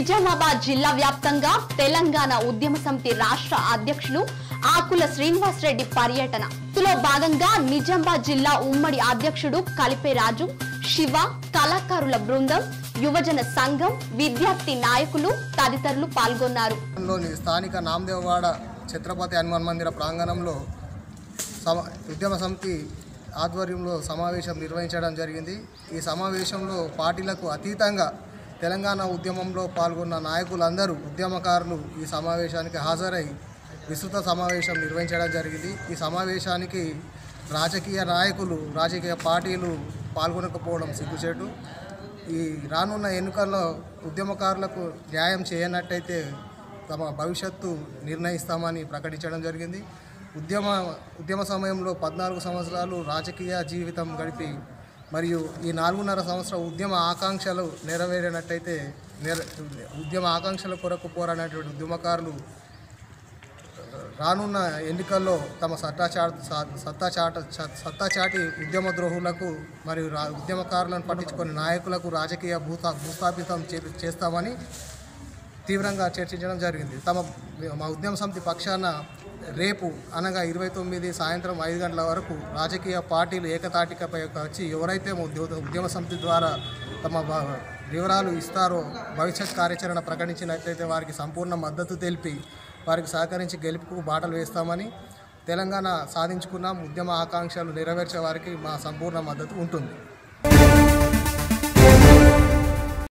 నిజామాబాద్ జిల్లా వ్యాప్తంగా తెలంగాణ ఉద్యమ సమితి రాష్ట్ర అధ్యక్షులు ఆకుల శ్రీనివాస్ రెడ్డి పర్యటన ఇందులో భాగంగా నిజామాబాద్ జిల్లా ఉమ్మడి అధ్యక్షుడు కలిపే రాజు శివ కళాకారుల బృందం యువజన సంఘం విద్యార్థి నాయకులు తదితరులు పాల్గొన్నారు లోని స్థానిక నామదేవవాడ ఛత్రపతి హనుమాన్ మందిర ప్రాంగణంలో సమ ఉద్యమ సమితి ఆధ్వర్యంలో సమావేశం నిర్వహించడం జరిగింది ఈ సమావేశంలో పార్టీలకు అతీతంగా తెలంగాణ ఉద్యమంలో పాల్గొన్న నాయకులందరూ ఉద్యమకారులు ఈ సమావేశానికి హాజరై విస్తృత సమావేశం నిర్వహించడం జరిగింది ఈ సమావేశానికి రాజకీయ నాయకులు రాజకీయ పార్టీలు పాల్గొనకపోవడం సిగ్గుచేటు ఈ రానున్న ఎన్నికల్లో ఉద్యమకారులకు న్యాయం చేయనట్టయితే తమ భవిష్యత్తు నిర్ణయిస్తామని ప్రకటించడం జరిగింది ఉద్యమ ఉద్యమ సమయంలో పద్నాలుగు సంవత్సరాలు రాజకీయ జీవితం గడిపి మరియు ఈ నాలుగున్నర సంవత్సరం ఉద్యమ ఆకాంక్షలు నెరవేరినట్టయితే నెర ఉద్యమ ఆకాంక్షల కొరకు పోరాడినటువంటి ఉద్యమకారులు రానున్న ఎన్నికల్లో తమ సత్తా చాట సత్తా చాట సత్తా చాటి ఉద్యమ ద్రోహులకు మరియు రా ఉద్యమకారులను పట్టించుకొని నాయకులకు రాజకీయ భూతా భూస్థాపితం చే- చేస్తామని తీవ్రంగా చర్చించడం జరిగింది తమ మా ఉద్యమ సమితి పక్షాన రేపు అనగా ఇరవై తొమ్మిది సాయంత్రం ఐదు గంటల వరకు రాజకీయ పార్టీలు ఏకతాటికపై వచ్చి ఎవరైతే ఉద్యోగ ఉద్యమ సమితి ద్వారా తమ బ- వివరాలు ఇస్తారో భవిష్యత్ కార్యాచరణ ప్రకటించినట్లయితే వారికి సంపూర్ణ మద్దతు తెలిపి వారికి సహకరించి గెలుపుకు బాటలు వేస్తామని తెలంగాణ సాధించుకున్న ఉద్యమ ఆకాంక్షలు నెరవేర్చే వారికి మా సంపూర్ణ మద్దతు ఉంటుంది